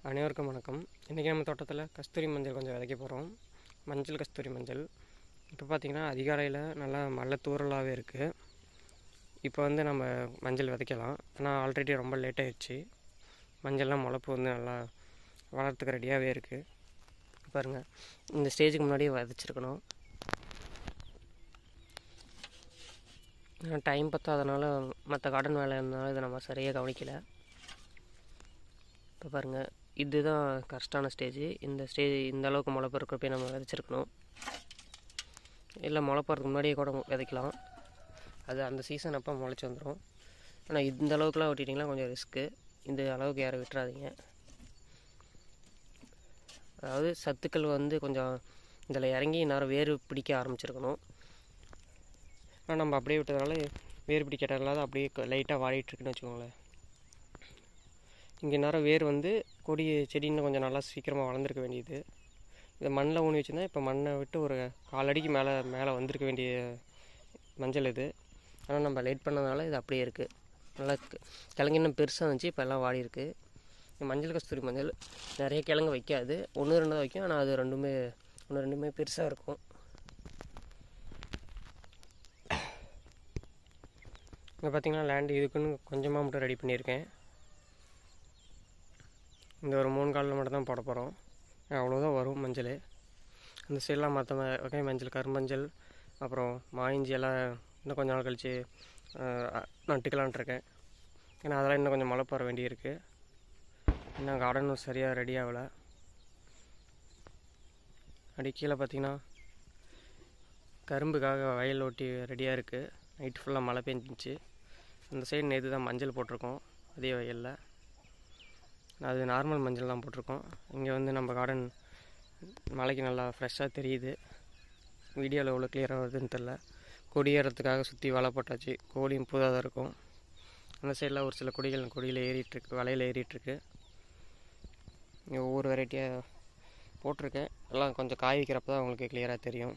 அனைவருக்கும் வணக்கம் இன்றைக்கி நம்ம தோட்டத்தில் கஸ்தூரி மஞ்சள் கொஞ்சம் விதைக்க போகிறோம் மஞ்சள் கஸ்தூரி மஞ்சள் இப்போ பார்த்திங்கன்னா அதிகாலையில் நல்லா மழை தூறலாகவே இருக்குது இப்போ வந்து நம்ம மஞ்சள் விதைக்கலாம் ஆனால் ஆல்ரெடி ரொம்ப லேட் ஆயிடுச்சு மஞ்சள்லாம் முளப்பு வந்து நல்லா வளர்த்துக்க ரெடியாகவே இருக்குது பாருங்கள் இந்த ஸ்டேஜுக்கு முன்னாடியே விதைச்சிருக்கணும் டைம் பத்தாதனால மற்ற கார்டன் வேலை இருந்தனால இதை நம்ம சரியாக கவனிக்கலை இப்போ பாருங்கள் இதுதான் கரெக்டான ஸ்டேஜ் இந்த ஸ்டேஜ் இந்த அளவுக்கு முளைப்பு இருக்கிறப்ப நம்ம விதைச்சிருக்கணும் இல்லை முளைப்பறதுக்கு முன்னாடியே கூட விதைக்கலாம் அது அந்த சீசன் அப்போ முளைச்சி வந்துடும் ஆனால் இந்த அளவுக்குலாம் விட்டிட்டிங்கன்னா கொஞ்சம் ரிஸ்க்கு இந்த அளவுக்கு யாரும் விட்டுறாதீங்க அதாவது சத்துக்கள் வந்து கொஞ்சம் இதில் இறங்கி நேரம் வேறு பிடிக்க ஆரம்பிச்சிருக்கணும் ஆனால் நம்ம அப்படியே விட்டதுனால வேர் பிடிக்கிறதுனால அப்படியே லைட்டாக வாடிட்டுருக்குன்னு வச்சுக்கோங்களேன் இங்கே நேரம் வேர் வந்து கொடி செடி இன்னும் கொஞ்சம் நல்லா சீக்கிரமாக வளர்ந்துருக்க வேண்டியது இதை மண்ணில் ஊனி வச்சுருந்தா இப்போ மண்ணை விட்டு ஒரு கால் அடிக்கு மேலே மேலே வந்திருக்க வேண்டிய மஞ்சள் இது ஆனால் நம்ம லேட் பண்ணதுனால இது அப்படியே இருக்குது நல்லா கிழங்கு இன்னும் பெருசாக இருந்துச்சு இப்போ எல்லாம் வாடி இருக்குது மஞ்சள் கஸ்தூரி மஞ்சள் நிறைய கிழங்கு வைக்காது ஒன்று ரெண்டு தான் வைக்கும் ஆனால் அது ரெண்டுமே ஒன்று ரெண்டுமே பெருசாக இருக்கும் இங்கே பார்த்தீங்கன்னா லேண்டு இதுக்குன்னு கொஞ்சமாக மட்டும் ரெடி பண்ணியிருக்கேன் இந்த ஒரு மூணு காலில் மட்டும் தான் போட போகிறோம் அவ்வளோதான் வரும் மஞ்சள் அந்த சைடெலாம் மற்ற வகை மஞ்சள் கருமஞ்சள் அப்புறம் மாயிஞ்சி எல்லாம் இன்னும் கொஞ்ச நாள் கழித்து நட்டுக்கலான்ட்டு இருக்கேன் ஏன்னா அதெல்லாம் இன்னும் கொஞ்சம் மழை போற வேண்டியிருக்கு இன்னும் கார்டனும் சரியாக ரெடி ஆகலை அடி கீழே பார்த்தீங்கன்னா கரும்புக்காக வயல் ஓட்டி ரெடியாக இருக்குது நைட்டு ஃபுல்லாக மழை பெஞ்சிச்சு அந்த சைடு நேற்று தான் மஞ்சள் போட்டிருக்கோம் அதே வயலில் அது நார்மல் மஞ்சள் தான் போட்டிருக்கோம் இங்கே வந்து நம்ம கார்டன் மழைக்கு நல்லா ஃப்ரெஷ்ஷாக தெரியுது வீடியோவில் எவ்வளோ கிளியராக வருதுன்னு தெரில கொடியேறதுக்காக சுற்றி வலை போட்டாச்சு கோழியும் புதாக தான் இருக்கும் அந்த சைடில் ஒரு சில கொடிகள் கொடியில் ஏறிட்டுருக்கு வலையில் ஏறிட்டுருக்கு இங்கே ஒவ்வொரு வெரைட்டியாக போட்டிருக்கேன் எல்லாம் கொஞ்சம் காய் வைக்கிறப்ப தான் உங்களுக்கு கிளியராக தெரியும்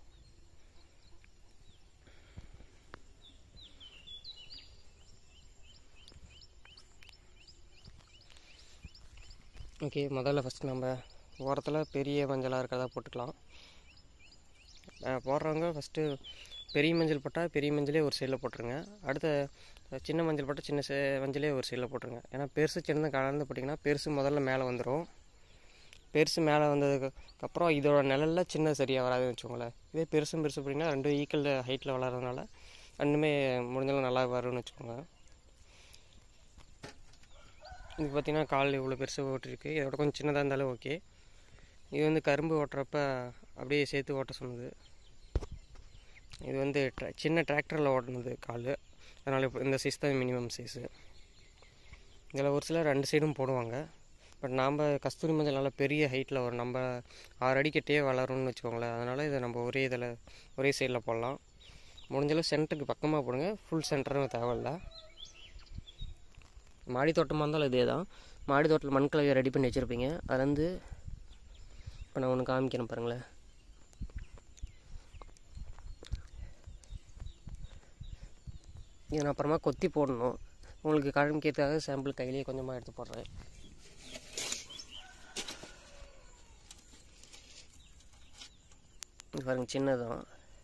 ஓகே முதல்ல ஃபஸ்ட் நம்ம ஓரத்தில் பெரிய மஞ்சளாக இருக்கிறதா போட்டுக்கலாம் போடுறவங்க ஃபஸ்ட்டு பெரிய மஞ்சள் போட்டால் பெரிய மஞ்சளே ஒரு சைடில் போட்டுருங்க அடுத்த சின்ன மஞ்சள் போட்டால் சின்ன சே மஞ்சளே ஒரு சைடில் போட்டுருங்க ஏன்னா பெருசு சின்னதாக கலந்து போட்டிங்கன்னா பெருசு முதல்ல மேலே வந்துடும் பெருசு மேலே வந்ததுக்கு அப்புறம் இதோட நிழலில் சின்ன சரியாக வராதுன்னு வச்சுக்கோங்களேன் இதே பெருசும் பெருசு போட்டிங்கன்னா ரெண்டும் ஈக்குவல் ஹைட்டில் வளர்கிறதுனால ரெண்டுமே முடிஞ்சாலும் நல்லா வரும்னு வச்சுக்கோங்க இது பார்த்திங்கன்னா கால் இவ்வளோ பெருசு ஓட்டிருக்கு இதோட கொஞ்சம் சின்னதாக இருந்தாலும் ஓகே இது வந்து கரும்பு ஓட்டுறப்ப அப்படியே சேர்த்து ஓட்ட சொன்னது இது வந்து ட்ரா சின்ன டிராக்டரில் ஓட்டினது கால் அதனால் இப்போ இந்த சைஸ் தான் மினிமம் சைஸு இதில் ஒரு சிலர் ரெண்டு சைடும் போடுவாங்க பட் நாம் கஸ்தூரி மஞ்சள் நல்லா பெரிய ஹைட்டில் வரும் நம்ம ஆறு அடிக்கிட்டே வளரும்னு வச்சுக்கோங்களேன் அதனால் இதை நம்ம ஒரே இதில் ஒரே சைடில் போடலாம் முடிஞ்சளவு சென்டருக்கு பக்கமாக போடுங்க ஃபுல் சென்டரும் தேவையில்லை மாடி தோட்டமாக இருந்தாலும் இதே தான் மாடி தோட்டத்தில் மண் கலவையை ரெடி பண்ணி வச்சுருப்பீங்க அதுலேருந்து இப்போ நான் ஒன்று காமிக்கிறேன் பாருங்களேன் இது நான் அப்புறமா கொத்தி போடணும் உங்களுக்கு காமிக்கிறதுக்காக சாம்பிள் கையிலேயே கொஞ்சமாக எடுத்து போடுறேன் பாருங்க சின்னதான்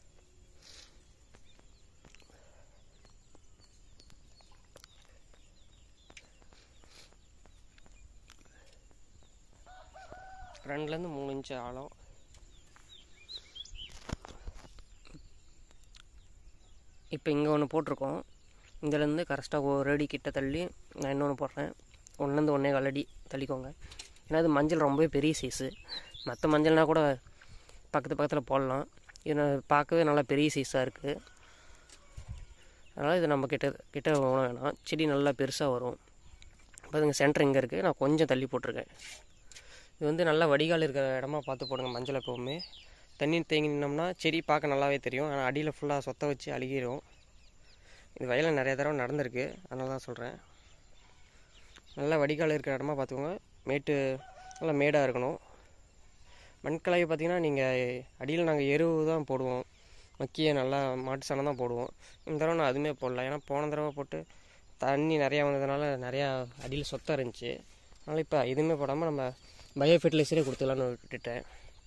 ரெண்டுலேருந்து மூணு இன்ச்சு ஆழம் இப்போ இங்கே ஒன்று போட்டிருக்கோம் இதுலேருந்து கரெக்டாக ஒரு அடி கிட்ட தள்ளி நான் இன்னொன்று போடுறேன் ஒன்றுலேருந்து ஒன்றே கால் அடி தள்ளிக்கோங்க ஏன்னா அது மஞ்சள் ரொம்பவே பெரிய சைஸு மற்ற மஞ்சள்னால் கூட பக்கத்து பக்கத்தில் போடலாம் இது பார்க்கவே நல்லா பெரிய சைஸாக இருக்குது அதனால் இது நம்ம கிட்ட கிட்ட போன வேணாம் செடி நல்லா பெருசாக வரும் இப்போ இதுங்க சென்டர் இங்கே இருக்குது நான் கொஞ்சம் தள்ளி போட்டிருக்கேன் இது வந்து நல்லா வடிகால் இருக்கிற இடமா பார்த்து போடுங்க மஞ்சள் எப்போவுமே தண்ணி தேங்கி நின்னோம்னா செடி பார்க்க நல்லாவே தெரியும் ஆனால் அடியில் ஃபுல்லாக சொத்த வச்சு அழுகிடும் இது வயலில் நிறைய தடவை நடந்திருக்கு அதனால தான் சொல்கிறேன் நல்லா வடிகால் இருக்கிற இடமா பார்த்துக்கோங்க மேட்டு நல்லா மேடாக இருக்கணும் மண்கலவை பார்த்திங்கன்னா நீங்கள் அடியில் நாங்கள் எருவு தான் போடுவோம் மக்கிய நல்லா மாட்டு சாணம் தான் போடுவோம் இந்த தடவை நான் அதுவுமே போடல ஏன்னா போன தடவை போட்டு தண்ணி நிறையா வந்ததுனால நிறையா அடியில் சொத்தம் இருந்துச்சு அதனால் இப்போ எதுவுமே போடாமல் நம்ம பயோ ஃபெர்டிலைசரே கொடுத்துக்கலான்னு விட்டுட்டேன்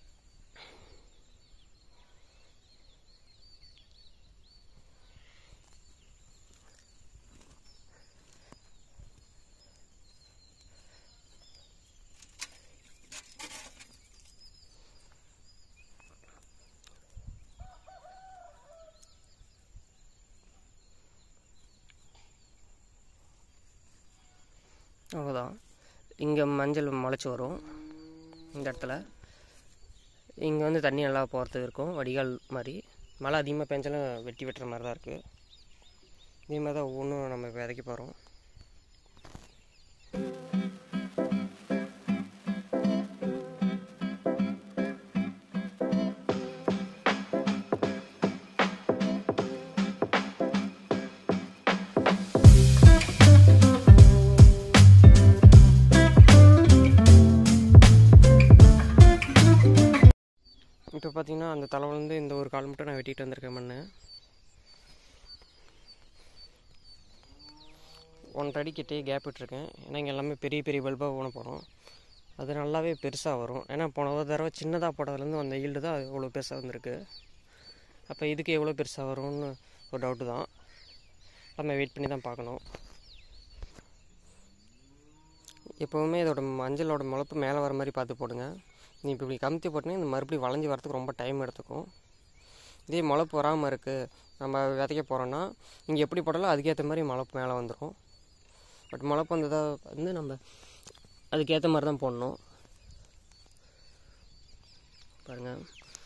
அவ்வளோதான் இங்கே மஞ்சள் முளைச்சி வரும் இந்த இடத்துல இங்கே வந்து தண்ணி நல்லா போகிறதுக்கு இருக்கும் வடிகால் மாதிரி மழை அதிகமாக பெஞ்சாலும் வெட்டி வெட்டுற மாதிரி தான் இருக்குது இதே மாதிரி தான் ஒவ்வொன்றும் நம்ம விதைக்க போகிறோம் இப்போ பார்த்தீங்கன்னா அந்த தலைவலேருந்து இந்த ஒரு கால் மட்டும் நான் வெட்டிட்டு வந்திருக்கேன் மண் ஒன்றரை அடி கிட்டே கேப் விட்டுருக்கேன் ஏன்னா இங்கே எல்லாமே பெரிய பெரிய பல்பாக ஊன போகிறோம் அது நல்லாவே பெருசாக வரும் ஏன்னா போன ஒரு தடவை சின்னதாக போட்டதுலேருந்து வந்த ஈல்டு தான் இவ்வளோ பெருசாக வந்திருக்கு அப்போ இதுக்கு எவ்வளோ பெருசாக வரும்னு ஒரு டவுட்டு தான் நம்ம வெயிட் பண்ணி தான் பார்க்கணும் எப்போவுமே இதோட மஞ்சளோட முளப்பு மேலே வர மாதிரி பார்த்து போடுங்க நீ இப்போ இப்படி கமுத்தி போட்டிங்கன்னா இந்த மறுபடியும் வளைஞ்சி வரதுக்கு ரொம்ப டைம் எடுத்துக்கும் இதே முளப்பு வராமல் இருக்குது நம்ம விதைக்க போகிறோன்னா இங்கே எப்படி போட்டாலும் அதுக்கேற்ற மாதிரி முளப்பு மேலே வந்துடும் பட் முளப்பு வந்ததை வந்து நம்ம அதுக்கேற்ற மாதிரி தான் போடணும் பாருங்கள்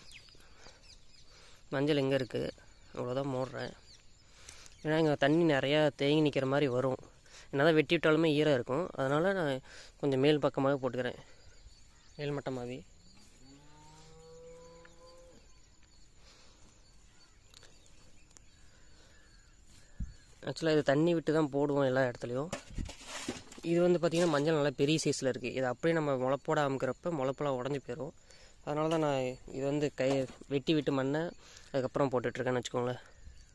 மஞ்சள் எங்கே இருக்குது அவ்வளோதான் மூடுறேன் ஏன்னா இங்கே தண்ணி நிறையா தேங்கி நிற்கிற மாதிரி வரும் என்ன தான் வெட்டி விட்டாலுமே ஈரம் இருக்கும் அதனால் நான் கொஞ்சம் மேல் பக்கமாக போட்டுக்கிறேன் மேல்மட்டமாகவே ஆக்சுவலாக இது தண்ணி விட்டு தான் போடுவோம் எல்லா இடத்துலையும் இது வந்து பார்த்திங்கன்னா மஞ்சள் நல்லா பெரிய சைஸில் இருக்குது இது அப்படியே நம்ம முளப்போட அமுக்கிறப்ப முளப்பெல்லாம் உடஞ்சி போயிடும் அதனால தான் நான் இது வந்து கை வெட்டி விட்டு மண்ணை அதுக்கப்புறம் போட்டுட்ருக்கேன்னு வச்சுக்கோங்களேன்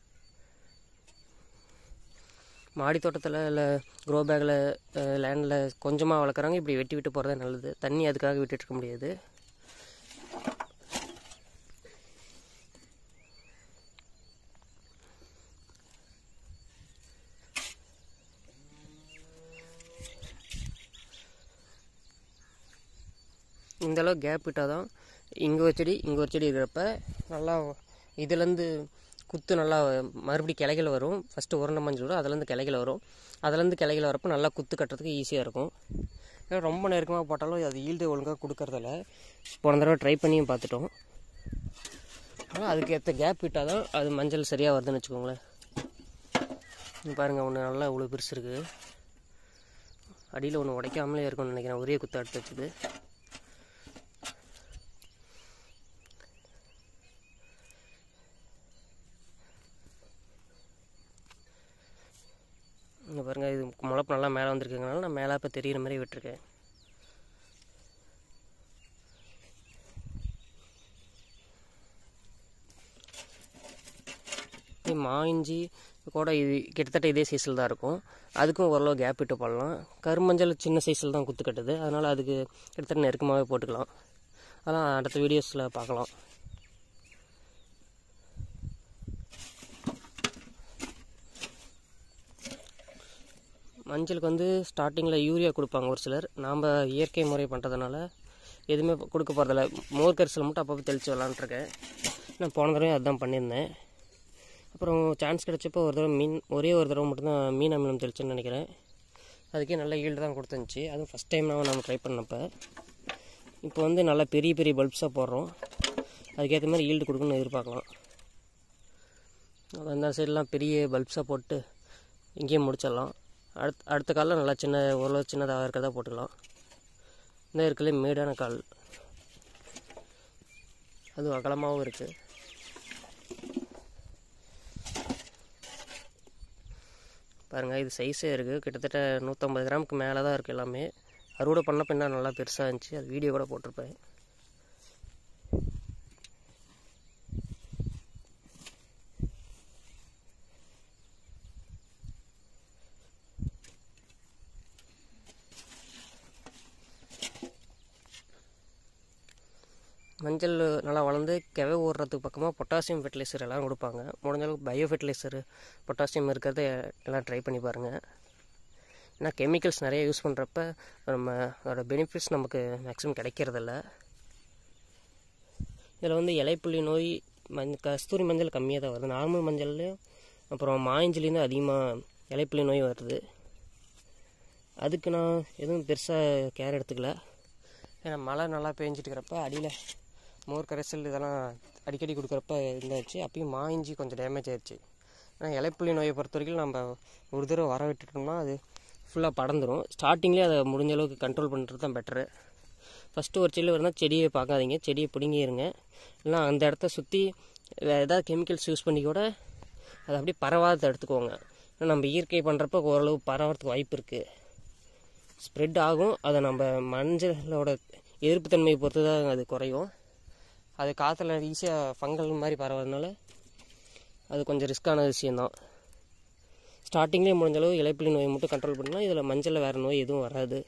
மாடி தோட்டத்தில் இல்லை க்ரோ பேக்கில் லேண்டில் கொஞ்சமாக வளர்க்குறாங்க இப்படி வெட்டி விட்டு போகிறதே நல்லது தண்ணி அதுக்காக விட்டுட்டு இருக்க முடியாது இந்த அளவு கேப் விட்டால் தான் இங்கே ஒரு செடி இங்கே ஒரு செடி இருக்கிறப்ப நல்லா இதுலேருந்து குத்து நல்லா மறுபடியும் கிளைகள் வரும் ஃபஸ்ட்டு உருண்டை மஞ்சள் வரும் அதுலேருந்து கிளைகள் வரும் அதுலேருந்து கிளைகள் வரப்போ நல்லா குத்து கட்டுறதுக்கு ஈஸியாக இருக்கும் ஏன்னா ரொம்ப நெருக்கமாக போட்டாலும் அது ஈல்டு ஒழுங்காக கொடுக்கறதில்ல போன தடவை ட்ரை பண்ணியும் பார்த்துட்டோம் ஆனால் அதுக்கேற்ற கேப் விட்டால் தான் அது மஞ்சள் சரியாக வருதுன்னு வச்சுக்கோங்களேன் இங்க பாருங்கள் ஒன்று நல்லா இவ்வளோ பெருசு இருக்குது அடியில் ஒன்று உடைக்காமலே இருக்கும்னு நினைக்கிறேன் ஒரே குத்து எடுத்து வச்சுது இங்கே பாருங்கள் இது முளப்பு நல்லா மேலே வந்திருக்குங்கனால நான் மேலே இப்போ தெரியிற மாதிரி விட்டுருக்கேன் இது மா இஞ்சி கூட இது கிட்டத்தட்ட இதே சைஸில் தான் இருக்கும் அதுக்கும் ஓரளவு கேப் விட்டு போடலாம் கருமஞ்சள் சின்ன சைஸில் தான் குத்து கட்டுது அதனால் அதுக்கு கிட்டத்தட்ட நெருக்கமாகவே போட்டுக்கலாம் அதெல்லாம் அடுத்த வீடியோஸில் பார்க்கலாம் மஞ்சளுக்கு வந்து ஸ்டார்டிங்கில் யூரியா கொடுப்பாங்க ஒரு சிலர் நாம் இயற்கை முறை பண்ணுறதுனால எதுவுமே கொடுக்க போகிறதில்ல மோர் கரிசல் மட்டும் அப்பப்போ தெளித்து விளாண்டுருக்கேன் நான் போன தடவை அதுதான் பண்ணியிருந்தேன் அப்புறம் சான்ஸ் கிடச்சப்போ ஒரு தடவை மீன் ஒரே ஒரு தடவை மட்டும்தான் மீன் அமிலம் தெளிச்சேன்னு நினைக்கிறேன் அதுக்கே நல்ல ஈல்டு தான் கொடுத்துருந்துச்சி அதுவும் ஃபஸ்ட் டைம் நான் நம்ம ட்ரை பண்ணப்போ இப்போ வந்து நல்லா பெரிய பெரிய பல்ப்ஸாக போடுறோம் அதுக்கேற்ற மாதிரி ஈல்டு கொடுக்கணும்னு எதிர்பார்க்கலாம் அந்த சைடெலாம் பெரிய பல்ப்ஸாக போட்டு இங்கேயே முடிச்சிடலாம் அடுத்த அடுத்த காலில் நல்லா சின்ன ஓரளவு சின்னதாக இருக்கிறதா போட்டுக்கலாம் இந்த இருக்கலே மேடான கால் அதுவும் அகலமாகவும் இருக்குது பாருங்கள் இது சைஸே இருக்குது கிட்டத்தட்ட நூற்றம்பது கிராமுக்கு மேலே தான் இருக்குது எல்லாமே அறுவடை பண்ணப்போ என்ன நல்லா பெருசாக இருந்துச்சு அது வீடியோ கூட போட்டிருப்பேன் மஞ்சள் நல்லா வளர்ந்து கிவை ஓடுறதுக்கு பக்கமாக பொட்டாசியம் ஃபெர்டிலைசர் எல்லாம் கொடுப்பாங்க முடிஞ்ச அளவுக்கு பயோ ஃபெர்டிலைசர் பொட்டாசியம் இருக்கிறத எல்லாம் ட்ரை பண்ணி பாருங்கள் ஏன்னா கெமிக்கல்ஸ் நிறைய யூஸ் பண்ணுறப்ப நம்ம அதோட பெனிஃபிட்ஸ் நமக்கு மேக்ஸிமம் கிடைக்கிறதில்ல இதில் வந்து இலைப்புள்ளி நோய் மஞ் கஸ்தூரி மஞ்சள் கம்மியாக தான் வருது நார்மல் மஞ்சள்லையும் அப்புறம் மாயஞ்சலிருந்து அதிகமாக இலைப்புள்ளி நோய் வருது அதுக்கு நான் எதுவும் பெருசாக கேர் எடுத்துக்கல ஏன்னா மழை நல்லா பேஞ்சிட்டு இருக்கிறப்ப அடியில் மோர் கரைசல் இதெல்லாம் அடிக்கடி கொடுக்குறப்ப இருந்தாச்சு அப்பயும் மாயிஞ்சி கொஞ்சம் டேமேஜ் ஆயிடுச்சு ஆனால் இலைப்புள்ளி நோயை பொறுத்த வரைக்கும் நம்ம ஒரு தடவை வர விட்டுட்டோம்னா அது ஃபுல்லாக படர்ந்துடும் ஸ்டார்டிங்லேயே அதை முடிஞ்ச அளவுக்கு கண்ட்ரோல் பண்ணுறது தான் பெட்ரு ஃபஸ்ட்டு ஒரு செல்லு இருந்தால் செடியை பார்க்காதீங்க செடியை பிடுங்கிருங்க இல்லைனா அந்த இடத்த சுற்றி வேறு ஏதாவது கெமிக்கல்ஸ் யூஸ் பண்ணி கூட அதை அப்படியே பரவாத எடுத்துக்கோங்க ஏன்னா நம்ம இயற்கை பண்ணுறப்ப ஓரளவு பரவறதுக்கு வாய்ப்பு இருக்குது ஸ்ப்ரெட் ஆகும் அதை நம்ம மஞ்சளோட எதிர்ப்புத்தன்மையை பொறுத்து தான் அது குறையும் அது காற்றுல ஈஸியாக ஃபங்கல் மாதிரி பரவறதுனால அது கொஞ்சம் ரிஸ்க்கான விஷயந்தான் ஸ்டார்டிங்லேயே முடிஞ்ச அளவு இலைப்புலி நோயை மட்டும் கண்ட்ரோல் பண்ணால் இதில் மஞ்சளில் வேறு நோய் எதுவும் வராது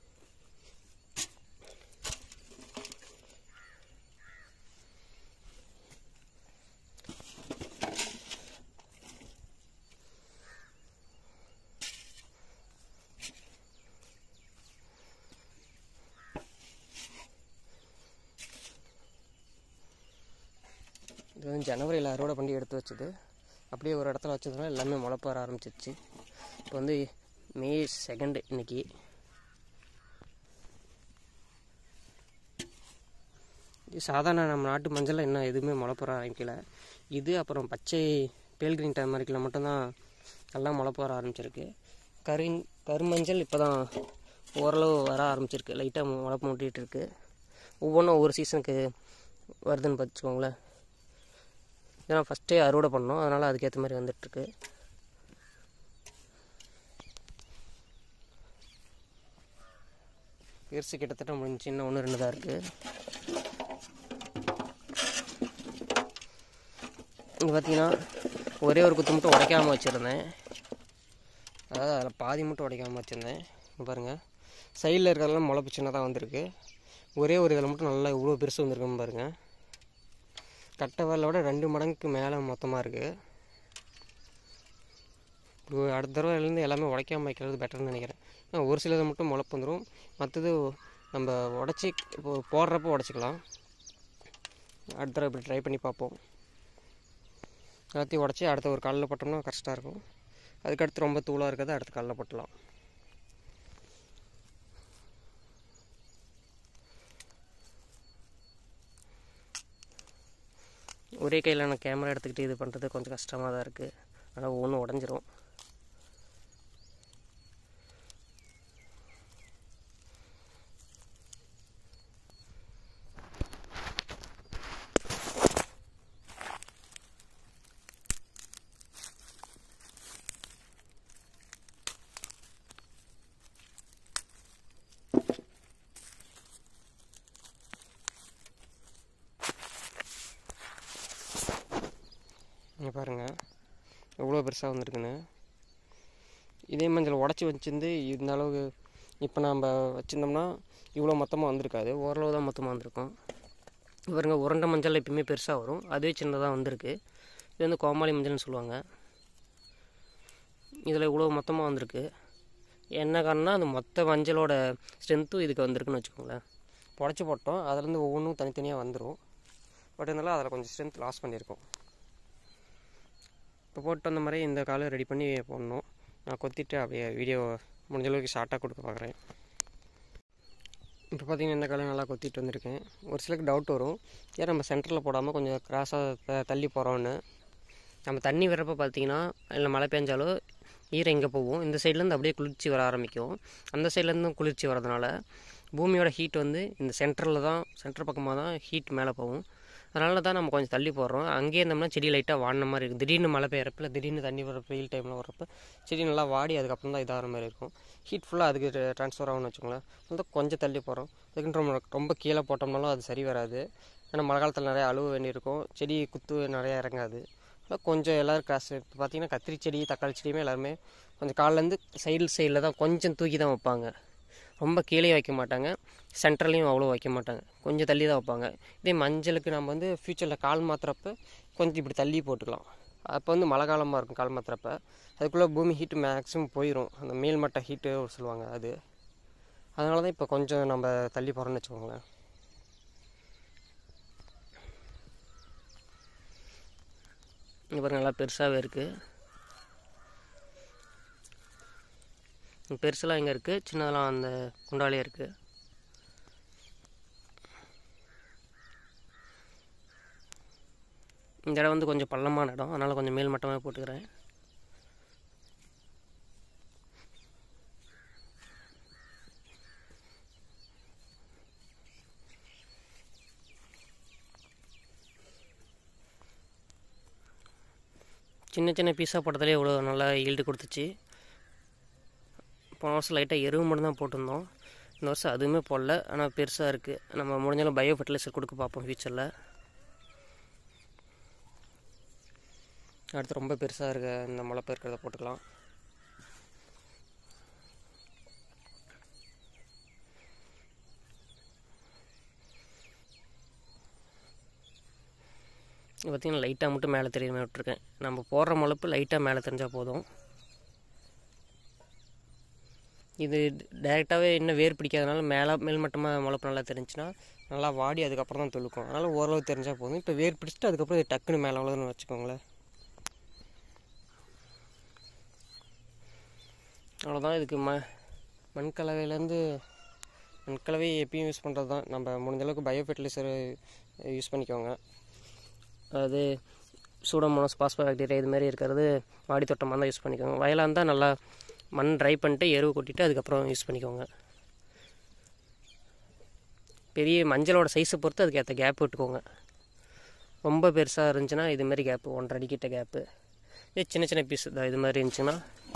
இது வந்து ஜனவரியில் அறுவடை பண்ணி எடுத்து வச்சது அப்படியே ஒரு இடத்துல வச்சதுனால எல்லாமே முளைப்பு வர ஆரம்பிச்சிருச்சு இப்போ வந்து மே செகண்டு இன்னைக்கு இது சாதாரண நம்ம நாட்டு மஞ்சள் இன்னும் எதுவுமே முளைப்பு வர ஆரம்பிக்கல இது அப்புறம் பச்சை பேல் கிரீன் டர்மரிக்கில் மட்டும்தான் நல்லா முளைப்பு வர ஆரம்பிச்சிருக்கு கரு கருமஞ்சள் இப்போ தான் ஓரளவு வர ஆரம்பிச்சிருக்கு லைட்டாக முளைப்பு மூட்டிகிட்டு இருக்கு ஒவ்வொன்றும் ஒவ்வொரு சீசனுக்கு வருதுன்னு பார்த்துக்கோங்களேன் இதெல்லாம் ஃபஸ்ட்டே அறுவடை பண்ணோம் அதனால் அதுக்கேற்ற மாதிரி வந்துட்டுருக்கு பெருசு கிட்டத்தட்ட முடிஞ்சு இன்னும் ஒன்று ரெண்டு தான் இருக்குது இங்கே பார்த்தீங்கன்னா ஒரே ஒரு குத்து மட்டும் உடைக்காமல் வச்சுருந்தேன் அதாவது அதில் பாதி மட்டும் உடைக்காமல் வச்சுருந்தேன் இங்கே பாருங்கள் சைடில் இருக்கிறதெல்லாம் முளைப்பு சின்னதாக வந்திருக்கு ஒரே ஒரு இதில் மட்டும் நல்லா இவ்வளோ பெருசு வந்திருக்குன்னு பாருங்கள் கட்டை வரல விட ரெண்டு மடங்குக்கு மேலே மொத்தமாக இருக்குது இப்போ அடுத்த தடவைலேருந்து எல்லாமே உடைக்காம வைக்கிறது பெட்டர்னு நினைக்கிறேன் ஆனால் ஒரு சிலது மட்டும் முளைப்பு வந்துடும் மற்றது நம்ம உடச்சி இப்போ போடுறப்போ உடச்சிக்கலாம் அடுத்த தடவை இப்படி ட்ரை பண்ணி பார்ப்போம் எல்லாத்தையும் உடச்சி அடுத்த ஒரு காலில் போட்டோம்னா கரெக்டாக இருக்கும் அதுக்கடுத்து ரொம்ப தூளாக இருக்கிறத அடுத்த காலில் போட்டலாம் ஒரே கையில் நான் கேமரா எடுத்துக்கிட்டு இது பண்ணுறது கொஞ்சம் கஷ்டமாக தான் இருக்குது ஆனால் ஒவ்வொன்றும் உடஞ்சிரும் இங்கே பாருங்கள் எவ்வளோ பெருசாக வந்திருக்குன்னு இதே மஞ்சள் உடச்சி வச்சிருந்து இந்த அளவுக்கு இப்போ நம்ம வச்சுருந்தோம்னா இவ்வளோ மொத்தமாக வந்திருக்காது ஓரளவு தான் மொத்தமாக வந்திருக்கும் பாருங்க உருண்டை மஞ்சள் எப்பயுமே பெருசாக வரும் அதுவே சின்னதாக வந்திருக்கு இது வந்து கோமாளி மஞ்சள்னு சொல்லுவாங்க இதில் இவ்வளோ மொத்தமாக வந்திருக்கு என்ன காரணம்னா அந்த மொத்த மஞ்சளோட ஸ்ட்ரென்த்தும் இதுக்கு வந்திருக்குன்னு வச்சுக்கோங்களேன் உடச்சி போட்டோம் அதுலேருந்து ஒவ்வொன்றும் தனித்தனியாக வந்துடும் பட் இருந்தாலும் அதில் கொஞ்சம் ஸ்ட்ரென்த் லாஸ் பண்ணியிருக்கோம் இப்போ போட்டு வந்த மாதிரி இந்த காலை ரெடி பண்ணி போடணும் நான் கொத்திட்டு அப்படியே வீடியோ முடிஞ்ச அளவுக்கு ஷார்ட்டாக கொடுக்க பார்க்குறேன் இப்போ பார்த்தீங்கன்னா இந்த காலை நல்லா கொத்திட்டு வந்திருக்கேன் ஒரு சிலருக்கு டவுட் வரும் ஏன் நம்ம சென்டரில் போடாமல் கொஞ்சம் கிராஸாக தள்ளி போகிறோன்னு நம்ம தண்ணி வர்றப்போ பார்த்தீங்கன்னா இல்லை மழை பெஞ்சாலோ ஈரம் இங்கே போகும் இந்த சைட்லேருந்து அப்படியே குளிர்ச்சி வர ஆரம்பிக்கும் அந்த சைட்லேருந்தும் குளிர்ச்சி வரதுனால பூமியோட ஹீட் வந்து இந்த சென்டரில் தான் சென்டர் பக்கமாக தான் ஹீட் மேலே போகும் அதனால தான் நம்ம கொஞ்சம் தள்ளி போடுறோம் அங்கேயே இருந்தோம்னா செடி லைட்டாக வாடின மாதிரி இருக்கும் திடீர்னு மழை பெய்யறப்ப இல்லை திடீர்னு தண்ணி வர வெயில் டைமில் வரப்போ செடி நல்லா வாடி அதுக்கப்புறம் தான் இதாகிற மாதிரி இருக்கும் ஹீட் ஃபுல்லாக அதுக்கு ட்ரான்ஸ்ஃபர் ஆகும்னு வச்சுக்கோங்களேன் வந்து கொஞ்சம் தள்ளி போகிறோம் அதுக்குன்னு ரொம்ப ரொம்ப கீழே போட்டோம்னாலும் அது சரி வராது ஏன்னா மழை காலத்தில் நிறைய அழுவ வேண்டியிருக்கும் செடி குத்து நிறையா இறங்காது அதனால் கொஞ்சம் எல்லோரும் கிராஸ் இப்போ பார்த்தீங்கன்னா கத்திரி செடி தக்காளி செடியுமே எல்லாருமே கொஞ்சம் கால்லேருந்து சைடு சைடில் தான் கொஞ்சம் தூக்கி தான் வைப்பாங்க ரொம்ப கீழே வைக்க மாட்டாங்க சென்டர்லேயும் அவ்வளோ வைக்க மாட்டாங்க கொஞ்சம் தள்ளி தான் வைப்பாங்க இதே மஞ்சளுக்கு நம்ம வந்து ஃப்யூச்சரில் கால் மாத்துறப்ப கொஞ்சம் இப்படி தள்ளி போட்டுக்கலாம் அப்போ வந்து மழை காலமாக இருக்கும் கால் மாத்துறப்ப அதுக்குள்ளே பூமி ஹீட்டு மேக்ஸிமம் போயிடும் அந்த மேல்மட்ட ஹீட்டு சொல்லுவாங்க அது அதனால தான் இப்போ கொஞ்சம் நம்ம தள்ளி போகிறோம்னு வச்சுக்கோங்களேன் இங்கே பாருங்க நல்லா பெருசாகவே இருக்குது பெருசெல்லாம் இங்கே இருக்குது சின்னதெல்லாம் அந்த குண்டாலே இருக்குது இந்த இடம் வந்து கொஞ்சம் பள்ளமான இடம் அதனால் கொஞ்சம் மேல் மட்டமாக போட்டுக்கிறேன் சின்ன சின்ன பீஸாக போட்டதுலேயே இவ்வளோ நல்லா ஈல்டு கொடுத்துச்சு போன வருஷம் லைட்டாக எருவு மட்டும் தான் போட்டிருந்தோம் இந்த வருஷம் அதுவுமே போடல ஆனால் பெருசாக இருக்குது நம்ம முடிஞ்சாலும் பயோ ஃபெர்டிலைசர் கொடுக்க பார்ப்போம் ஃபியூச்சரில் அடுத்து ரொம்ப பெருசாக இருக்க இந்த முளைப்பு இருக்கிறத போட்டுக்கலாம் இது பார்த்திங்கன்னா லைட்டாக மட்டும் மேலே தெரியுற மாதிரி விட்ருக்கேன் நம்ம போடுற முளைப்பு லைட்டாக மேலே தெரிஞ்சால் போதும் இது டேரெக்டாகவே இன்னும் வேர் பிடிக்காதனால மேலே மேல்மட்டமாக முளைப்பு நல்லா தெரிஞ்சுன்னா நல்லா வாடி அதுக்கப்புறம் தான் தொழுக்கும் அதனால் ஓரளவு தெரிஞ்சால் போதும் இப்போ வேர் பிடிச்சிட்டு அதுக்கப்புறம் இது டக்குன்னு மேலே அவ்வளோதான் வச்சுக்கோங்களேன் அவ்வளோதான் இதுக்கு ம மண் கலவையிலேருந்து மண் கலவை எப்பயும் யூஸ் பண்ணுறது தான் நம்ம முடிஞ்ச அளவுக்கு பயோ ஃபெர்டிலைசர் யூஸ் பண்ணிக்கோங்க அது சூடோமோனஸ் பாஸ்போபாக்டீரியா இது மாதிரி இருக்கிறது மாடி தோட்டமாக தான் யூஸ் பண்ணிக்கோங்க வயலாக இருந்தால் நல்லா மண் ட்ரை பண்ணிட்டு எருவு கொட்டிட்டு அதுக்கப்புறம் யூஸ் பண்ணிக்கோங்க பெரிய மஞ்சளோட சைஸை பொறுத்து அதுக்கு ஏற்ற கேப் விட்டுக்கோங்க ரொம்ப பெருசாக இருந்துச்சுன்னா இதுமாரி கேப்பு ஒன்றரை அடி கிட்ட கேப்பு இதே சின்ன சின்ன பீஸ் தான் இது மாதிரி இருந்துச்சுன்னா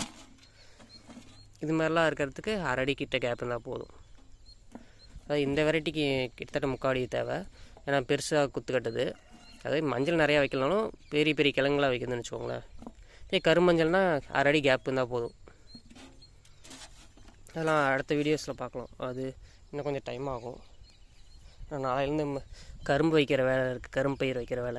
இது மாதிரிலாம் இருக்கிறதுக்கு அரை அடி கிட்ட கேப் இருந்தால் போதும் அது இந்த வெரைட்டிக்கு கிட்டத்தட்ட முக்கால் அடி தேவை ஏன்னா பெருசாக குத்து கட்டுது அதே மஞ்சள் நிறையா வைக்கலனாலும் பெரிய பெரிய கிழங்குலாம் வைக்கணும்னு வச்சுக்கோங்களேன் இதே கருமஞ்சள்னால் அரை அடி கேப் இருந்தால் போதும் அதெல்லாம் அடுத்த வீடியோஸில் பார்க்கலாம் அது இன்னும் கொஞ்சம் டைம் ஆகும் நான் நாளையிலேருந்து ம- கரும்பு வைக்கிற வேலை இருக்குது கரும்பு பயிர் வைக்கிற வேலை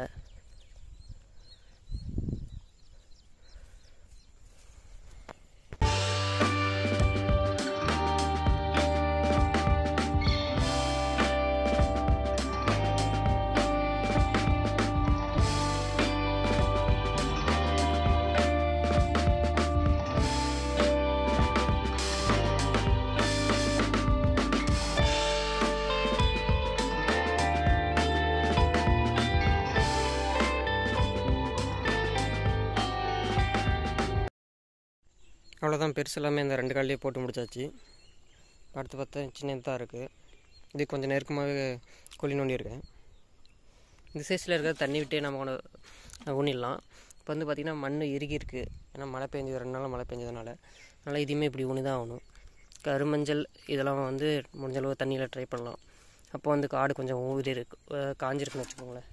அவ்வளோதான் பெருசு எல்லாமே இந்த ரெண்டு கால்லேயே போட்டு முடிச்சாச்சு அடுத்து பார்த்தா சின்னது தான் இருக்குது இது கொஞ்சம் நெருக்கமாகவே குழி நோண்டியிருக்கேன் இந்த சைஸில் இருக்கிறது தண்ணி விட்டே நம்ம கொண்டு ஊனிடலாம் இப்போ வந்து பார்த்திங்கன்னா மண் இறுகி இருக்குது ஏன்னா மழை பெஞ்சது ரெண்டு நாள் மழை பெஞ்சதுனால அதனால் இதையுமே இப்படி ஊனி தான் ஆகணும் கருமஞ்சள் இதெல்லாம் வந்து முடிஞ்ச அளவு தண்ணியில் ட்ரை பண்ணலாம் அப்போ வந்து காடு கொஞ்சம் ஊறி இருக்கு அஹ் காஞ்சிருக்குன்னு வச்சுக்கோங்களேன்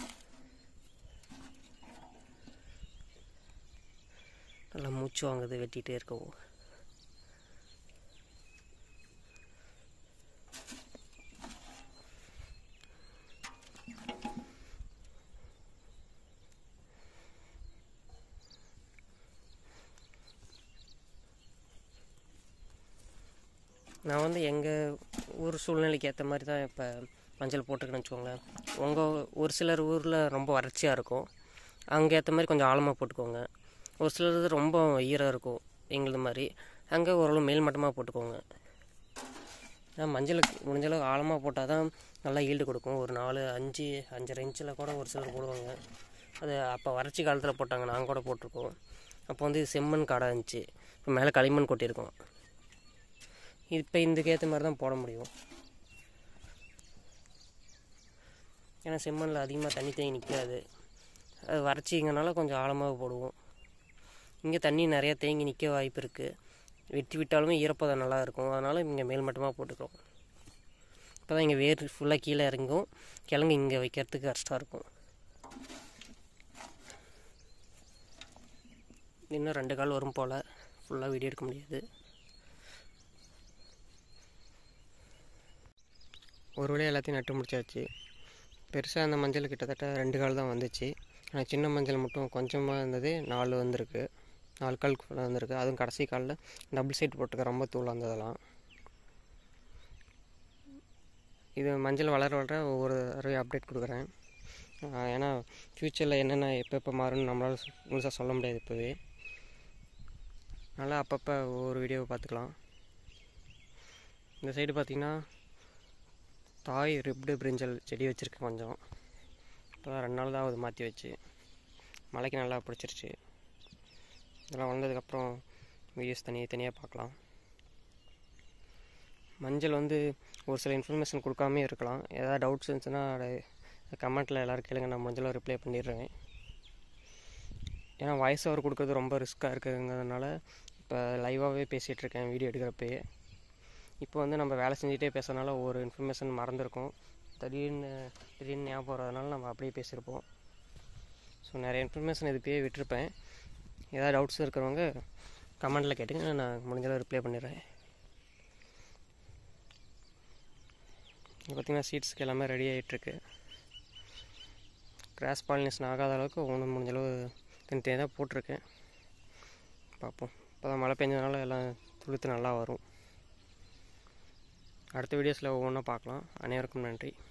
நல்லா மூச்சு வாங்குது வெட்டிகிட்டே இருக்கவும் நான் வந்து எங்கள் ஊர் சூழ்நிலைக்கு ஏற்ற மாதிரி தான் இப்போ மஞ்சள் போட்டிருக்கேன்னு வச்சுக்கோங்களேன் உங்கள் ஒரு சிலர் ஊரில் ரொம்ப வறட்சியாக இருக்கும் அங்கே ஏற்ற மாதிரி கொஞ்சம் ஆழமாக போட்டுக்கோங்க ஒரு சிலது ரொம்ப ஈரம் இருக்கும் எங்களது மாதிரி அங்கே ஓரளவு மேல்மட்டமாக போட்டுக்கோங்க ஏன்னா மஞ்சளுக்கு முடிஞ்ச அளவு ஆழமாக போட்டால் தான் நல்லா ஈல்டு கொடுக்கும் ஒரு நாலு அஞ்சு அஞ்சரை இன்ச்சில் கூட ஒரு சிலர் போடுவாங்க அது அப்போ வறட்சி காலத்தில் போட்டாங்க நாங்கள் கூட போட்டிருக்கோம் அப்போ வந்து இது செம்மண் காடாக இருந்துச்சு இப்போ மேலே களிமண் கொட்டியிருக்கோம் இப்போ இதுக்கு ஏற்ற மாதிரி தான் போட முடியும் ஏன்னா செம்மண்ணில் அதிகமாக தண்ணி தேங்கி நிற்காது அது வறட்சிங்கனால கொஞ்சம் ஆழமாக போடுவோம் இங்கே தண்ணி நிறையா தேங்கி நிற்க வாய்ப்பு இருக்குது வெட்டி விட்டாலுமே ஈரப்பதம் நல்லா இருக்கும் அதனால் இங்கே மேல்மட்டமாக போட்டுக்கிறோம் இப்போ தான் இங்கே வேர் ஃபுல்லாக கீழே இறங்கும் கிழங்கு இங்கே வைக்கிறதுக்கு கஷ்டம் இருக்கும் இன்னும் ரெண்டு கால் வரும் போல் ஃபுல்லாக வீடியோ எடுக்க முடியாது ஒரு வழியாக எல்லாத்தையும் நட்டு முடிச்சாச்சு பெருசாக அந்த மஞ்சள் கிட்டத்தட்ட ரெண்டு கால் தான் வந்துச்சு ஆனால் சின்ன மஞ்சள் மட்டும் கொஞ்சமாக இருந்தது நாலு வந்திருக்கு நாலு காலுக்கு வந்திருக்கு அதுவும் கடைசி காலில் டபுள் சைட் போட்டுக்க ரொம்ப தூள் வந்ததெல்லாம் இது மஞ்சள் வளர வளர ஒவ்வொரு தடவை அப்டேட் கொடுக்குறேன் ஆஹ் ஏன்னா ஃப்யூச்சரில் என்னென்ன எப்போ எப்போ மாறும்னு நம்மளால் முழுசாக சொல்ல முடியாது இப்போவே அதனால் அப்பப்போ ஒவ்வொரு வீடியோவை பார்த்துக்கலாம் இந்த சைடு பார்த்திங்கன்னா தாய் ரிப்டு பிரிஞ்சல் செடி வச்சுருக்கேன் கொஞ்சம் இப்போ ரெண்டு நாள் தான் அது மாற்றி வச்சு மழைக்கு நல்லா பிடிச்சிருச்சு இதெல்லாம் வளர்ந்ததுக்கப்புறம் வீடியோஸ் தனி தனியாக பார்க்கலாம் மஞ்சள் வந்து ஒரு சில இன்ஃபர்மேஷன் கொடுக்காமே இருக்கலாம் ஏதாவது டவுட்ஸ் இருந்துச்சுன்னா கமெண்ட்டில் எல்லோரும் கேளுங்க நான் முடிஞ்சளவு ரிப்ளை பண்ணிடுறேன் ஏன்னா வாய்ஸ் ஓவர் கொடுக்குறது ரொம்ப ரிஸ்க்காக இருக்குங்கிறதுனால இப்போ லைவாகவே பேசிகிட்டு இருக்கேன் வீடியோ எடுக்கிறப்பயே இப்போ வந்து நம்ம வேலை செஞ்சுட்டே பேசுறதுனால ஒவ்வொரு இன்ஃபர்மேஷன் மறந்துருக்கும் திடீர்னு திடீர்னு ஞாபகம் வர்றதுனால நம்ம அப்படியே பேசியிருப்போம் ஸோ நிறைய இன்ஃபர்மேஷன் இதுப்பே விட்டுருப்பேன் ஏதாவது டவுட்ஸ் இருக்கிறவங்க கமெண்ட்டில் கேட்டுங்க நான் முடிஞ்சளவு ரிப்ளை பண்ணிடுறேன் இப்போ பார்த்திங்கன்னா சீட்ஸ்க்கு எல்லாமே ரெடி ஆகிட்டுருக்கு கிராஸ் பாலினேஷன் ஆகாத அளவுக்கு ஒன்று முடிஞ்சளவு தனித்தனி தான் போட்டிருக்கேன் பார்ப்போம் இப்போ தான் மழை பெஞ்சதுனால எல்லாம் துளுத்து நல்லா வரும் அடுத்த வீடியோஸில் ஒவ்வொன்றா பார்க்கலாம் அனைவருக்கும் நன்றி